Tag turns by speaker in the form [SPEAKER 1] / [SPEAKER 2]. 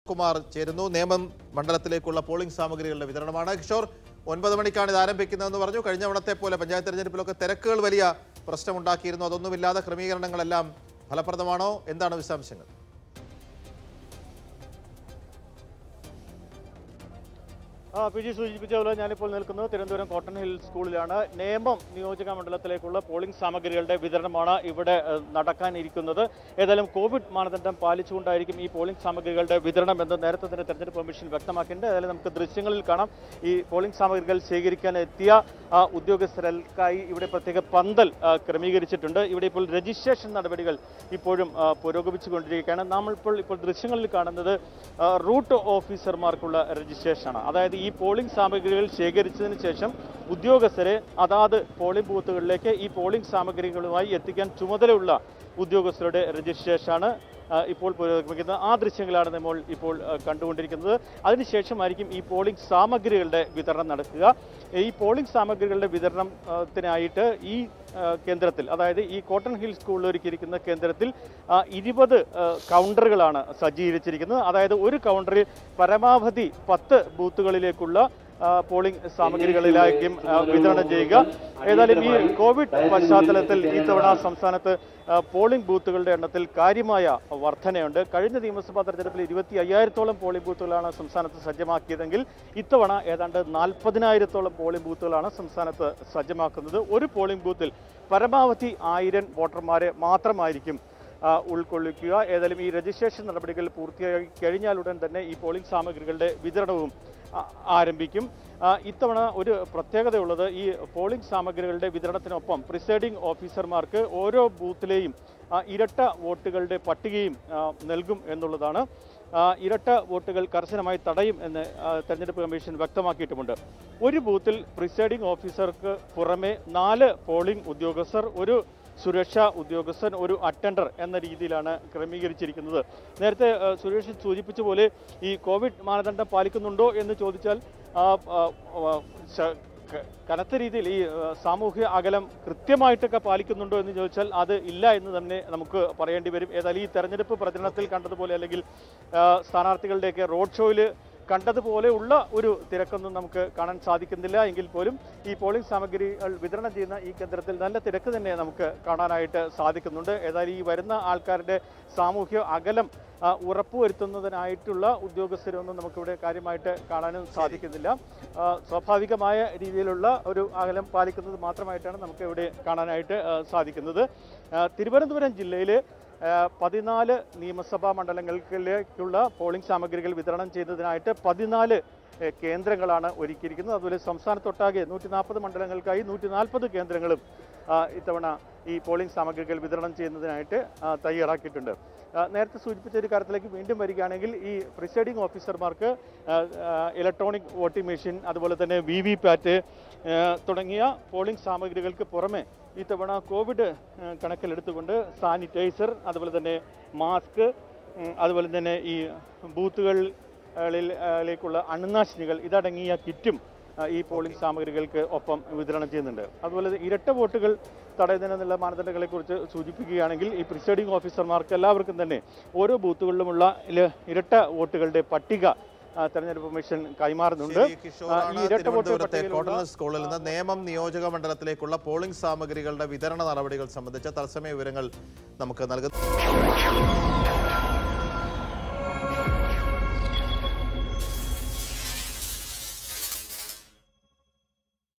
[SPEAKER 1] കുമാർ ചേരുന്നു നേമം മണ്ഡലത്തിലേക്കുള്ള പോളിംഗ് സാമഗ്രികളുടെ വിതരണമാണ് കിഷോർ ഒൻപത് മണിക്കാണ് ഇത് ആരംഭിക്കുന്നതെന്ന് പറഞ്ഞു കഴിഞ്ഞ തവണത്തെ പോലെ പഞ്ചായത്ത് തെരഞ്ഞെടുപ്പിലൊക്കെ തിരക്കുകൾ വലിയ പ്രശ്നമുണ്ടാക്കിയിരുന്നു അതൊന്നുമില്ലാതെ ക്രമീകരണങ്ങളെല്ലാം ഫലപ്രദമാണോ എന്താണ് വിശദാംശങ്ങൾ
[SPEAKER 2] ആ പി ജി സൂചിപ്പിച്ച പോലെ ഞാനിപ്പോൾ നിൽക്കുന്നത് തിരുവനന്തപുരം കോട്ടൺ ഹിൽ സ്കൂളിലാണ് നേമം നിയോജക മണ്ഡലത്തിലേക്കുള്ള പോളിംഗ് സാമഗ്രികളുടെ വിതരണമാണ് ഇവിടെ ഏഹ്, നടക്കാനിരിക്കുന്നത് ഏതായാലും കോവിഡ് മാനദണ്ഡം പാലിച്ചുകൊണ്ടായിരിക്കും ഈ പോളിംഗ് സാമഗ്രികളുടെ വിതരണം എന്ന് നേരത്തെ തന്നെ തെരഞ്ഞെടുപ്പ് കമ്മീഷൻ വ്യക്തമാക്കിയിട്ടുണ്ട് ഏതായാലും നമുക്ക് ദൃശ്യങ്ങളിൽ കാണാം ഈ പോളിംഗ് സാമഗ്രികൾ ശേഖരിക്കാൻ എത്തിയ ആ, ഉദ്യോഗസ്ഥർക്കായി ഇവിടെ പ്രത്യേക പന്തൽ ആ, ക്രമീകരിച്ചിട്ടുണ്ട് ഇവിടെ ഇപ്പോൾ രജിസ്ട്രേഷൻ നടപടികൾ ഇപ്പോഴും ആ, പുരോഗമിച്ചുകൊണ്ടിരിക്കുകയാണ് നമ്മളിപ്പോൾ ഇപ്പോൾ ദൃശ്യങ്ങളിൽ കാണുന്നത് ആ, റൂട്ട് ഓഫീസർമാർക്കുള്ള രജിസ്ട്രേഷനാണ് അതായത് ഈ പോളിംഗ് സാമഗ്രികൾ ശേഖരിച്ചതിന് ശേഷം ഉദ്യോഗസ്ഥരെ അതാത് പോളിംഗ് ബൂത്തുകളിലേക്ക് ഈ പോളിംഗ് സാമഗ്രികളുമായി എത്തിക്കാൻ ചുമതലയുള്ള ഉദ്യോഗസ്ഥരുടെ രജിസ്ട്രേഷനാണ് ആ, ഇപ്പോൾ പുരോഗമിക്കുന്നത് ആ ദൃശ്യങ്ങളാണ് നമ്മൾ ഇപ്പോൾ ആ, കണ്ടുകൊണ്ടിരിക്കുന്നത് അതിനുശേഷമായിരിക്കും ഈ പോളിംഗ് സാമഗ്രികളുടെ വിതരണം നടക്കുക ഈ പോളിംഗ് സാമഗ്രികളുടെ വിതരണത്തിനായിട്ട് ഈ ആ, കേന്ദ്രത്തിൽ അതായത് ഈ കോട്ടൺ ഹിൽ സ്കൂളിൽ ഒരുക്കിയിരിക്കുന്ന കേന്ദ്രത്തിൽ ഇരുപത് കൗണ്ടറുകളാണ് സജ്ജീകരിച്ചിരിക്കുന്നത് അതായത് ഒരു കൗണ്ടറിൽ പരമാവധി പത്ത് ബൂത്തുകളിലേക്കുള്ള ആ, പോളിംഗ് സാമഗ്രികളിലായിരിക്കും ആ, വിതരണം ചെയ്യുക ഏതായാലും ഈ കോവിഡ് പശ്ചാത്തലത്തിൽ ഇത്തവണ സംസ്ഥാനത്ത് ആ, പോളിംഗ് ബൂത്തുകളുടെ എണ്ണത്തിൽ കാര്യമായ വർധനയുണ്ട് കഴിഞ്ഞ നിയമസഭാ തെരഞ്ഞെടുപ്പിൽ ഇരുപത്തി അയ്യായിരത്തോളം പോളിംഗ് ബൂത്തുകളാണ് സംസ്ഥാനത്ത് സജ്ജമാക്കിയതെങ്കിൽ ഇത്തവണ ഏതാണ്ട് നാൽപ്പതിനായിരത്തോളം പോളിംഗ് ബൂത്തുകളാണ് സംസ്ഥാനത്ത് സജ്ജമാക്കുന്നത് ഒരു പോളിംഗ് ബൂത്തിൽ പരമാവധി ആയിരം വോട്ടർമാരെ മാത്രമായിരിക്കും ആ, ഉൾക്കൊള്ളിക്കുക ഏതായാലും ഈ രജിസ്ട്രേഷൻ നടപടികൾ പൂർത്തിയായി കഴിഞ്ഞാലുടൻ തന്നെ ഈ പോളിംഗ് സാമഗ്രികളുടെ വിതരണവും ആ, ആരംഭിക്കും ആ, ഇത്തവണ ഒരു പ്രത്യേകതയുള്ളത് ഈ പോളിംഗ് സാമഗ്രികളുടെ വിതരണത്തിനൊപ്പം പ്രിസൈഡിംഗ് ഓഫീസർമാർക്ക് ഓരോ ബൂത്തിലെയും ആ, ഇരട്ട വോട്ടുകളുടെ പട്ടികയും ആ, നൽകും എന്നുള്ളതാണ് ആ, ഇരട്ട വോട്ടുകൾ കർശനമായി തടയും എന്ന് ആ, തെരഞ്ഞെടുപ്പ് കമ്മീഷൻ വ്യക്തമാക്കിയിട്ടുമുണ്ട് ഒരു ബൂത്തിൽ പ്രിസൈഡിംഗ് ഓഫീസർക്ക് പുറമെ നാല് പോളിംഗ് ഉദ്യോഗസ്ഥർ ഒരു സുരക്ഷാ ഉദ്യോഗസ്ഥൻ ഒരു അറ്റൻഡർ എന്ന രീതിയിലാണ് ക്രമീകരിച്ചിരിക്കുന്നത് നേരത്തെ ആ, സുരേഷ് സൂചിപ്പിച്ച പോലെ ഈ കോവിഡ് മാനദണ്ഡം പാലിക്കുന്നുണ്ടോ എന്ന് ചോദിച്ചാൽ ആ, ആ, ആ, ശ- ക- കനത്ത രീതിയിൽ ഈ ആ, സാമൂഹ്യ അകലം കൃത്യമായിട്ടൊക്കെ പാലിക്കുന്നുണ്ടോ എന്ന് ചോദിച്ചാൽ അത് ഇല്ല എന്ന് തന്നെ നമുക്ക് പറയേണ്ടി വരും ഏതായാലും ഈ തെരഞ്ഞെടുപ്പ് പ്രചരണത്തിൽ കണ്ടതുപോലെ അല്ലെങ്കിൽ ആ, സ്ഥാനാർത്ഥികളുടെയൊക്കെ റോഡ് ഷോയിൽ കണ്ടതുപോലെ ഉള്ള ഒരു തിരക്കൊന്നും നമുക്ക് കാണാൻ സാധിക്കുന്നില്ല എങ്കിൽ പോലും ഈ പോളിംഗ് സാമഗ്രികൾ വിതരണം ചെയ്യുന്ന ഈ കേന്ദ്രത്തിൽ നല്ല തിരക്ക് തന്നെ നമുക്ക് കാണാനായിട്ട് സാധിക്കുന്നുണ്ട് ഏതായാലും ഈ വരുന്ന ആൾക്കാരുടെ സാമൂഹ്യ അകലം ആ, ഉറപ്പുവരുത്തുന്നതിനായിട്ടുള്ള ഉദ്യോഗസ്ഥരൊന്നും നമുക്കിവിടെ കാര്യമായിട്ട് കാണാനും സാധിക്കുന്നില്ല ആ, സ്വാഭാവികമായ രീതിയിലുള്ള ഒരു അകലം പാലിക്കുന്നത് മാത്രമായിട്ടാണ് നമുക്ക് ഇവിടെ കാണാനായിട്ട് ആ, സാധിക്കുന്നത് ആ, തിരുവനന്തപുരം ജില്ലയിൽ പതിനാല് നിയമസഭാ മണ്ഡലങ്ങളിലേക്കുള്ള പോളിംഗ് സാമഗ്രികൾ വിതരണം ചെയ്യുന്നതിനായിട്ട് പതിനാല് ഏഹ്, കേന്ദ്രങ്ങളാണ് ഒരുക്കിയിരിക്കുന്നത് അതുപോലെ സംസ്ഥാനത്തൊട്ടാകെ നൂറ്റി നാൽപ്പത് മണ്ഡലങ്ങൾക്കായി നൂറ്റി നാൽപ്പത് കേന്ദ്രങ്ങളും ആ, ഇത്തവണ ഈ പോളിംഗ് സാമഗ്രികൾ വിതരണം ചെയ്യുന്നതിനായിട്ട് ആ, തയ്യാറാക്കിയിട്ടുണ്ട് ആ, നേരത്തെ സൂചിപ്പിച്ച ഒരു കാര്യത്തിലേക്ക് വീണ്ടും വരികയാണെങ്കിൽ ഈ പ്രിസൈഡിംഗ് ഓഫീസർമാർക്ക് ആ, ആ, ഇലക്ട്രോണിക് വോട്ടിംഗ് മെഷീൻ അതുപോലെ തന്നെ വി വി പാറ്റ് തുടങ്ങിയ പോളിംഗ് സാമഗ്രികൾക്ക് പുറമെ ഇത്തവണ കോവിഡ് ആ, കണക്കിലെടുത്തുകൊണ്ട് സാനിറ്റൈസർ അതുപോലെ തന്നെ മാസ്ക് ഉം, അതുപോലെ തന്നെ ഈ ബൂത്തുകളിലേക്കുള്ള അണുനാശിനികൾ ഇതടങ്ങിയ കിറ്റും ആ, ഈ പോളിംഗ് സാമഗ്രികൾക്ക് ഒപ്പം വിതരണം ചെയ്യുന്നുണ്ട് അതുപോലെ തന്നെ ഇരട്ട വോട്ടുകൾ തടയുന്നതിനുള്ള മാനദണ്ഡങ്ങളെ കുറിച്ച് സൂചിപ്പിക്കുകയാണെങ്കിൽ ഈ പ്രിസൈഡിംഗ് ഓഫീസർമാർക്ക് എല്ലാവർക്കും തന്നെ ഓരോ ബൂത്തുകളിലുമുള്ള ഇല- ഇരട്ട വോട്ടുകളുടെ പട്ടിക ആ, തെരഞ്ഞെടുപ്പ് കമ്മീഷൻ കൈമാറുന്നുണ്ട്
[SPEAKER 1] ശരി,
[SPEAKER 2] ആ,
[SPEAKER 1] കിഷോറാണ്
[SPEAKER 2] ഈ ഇരട്ട വോട്ട്
[SPEAKER 1] തിരുവനന്തപുരത്തെ
[SPEAKER 2] പട്ടികയിലുള്ള
[SPEAKER 1] കോട്ടൺ സ്കൂളിൽ നിന്ന് നേമം നിയോജക മണ്ഡലത്തിലേക്കുള്ള പോളിംഗ് സാമഗ്രികളുടെ വിതരണ നടപടികൾ സംബന്ധിച്ച തത്സമയ വിവരങ്ങൾ നമുക്ക് നൽകുന്നു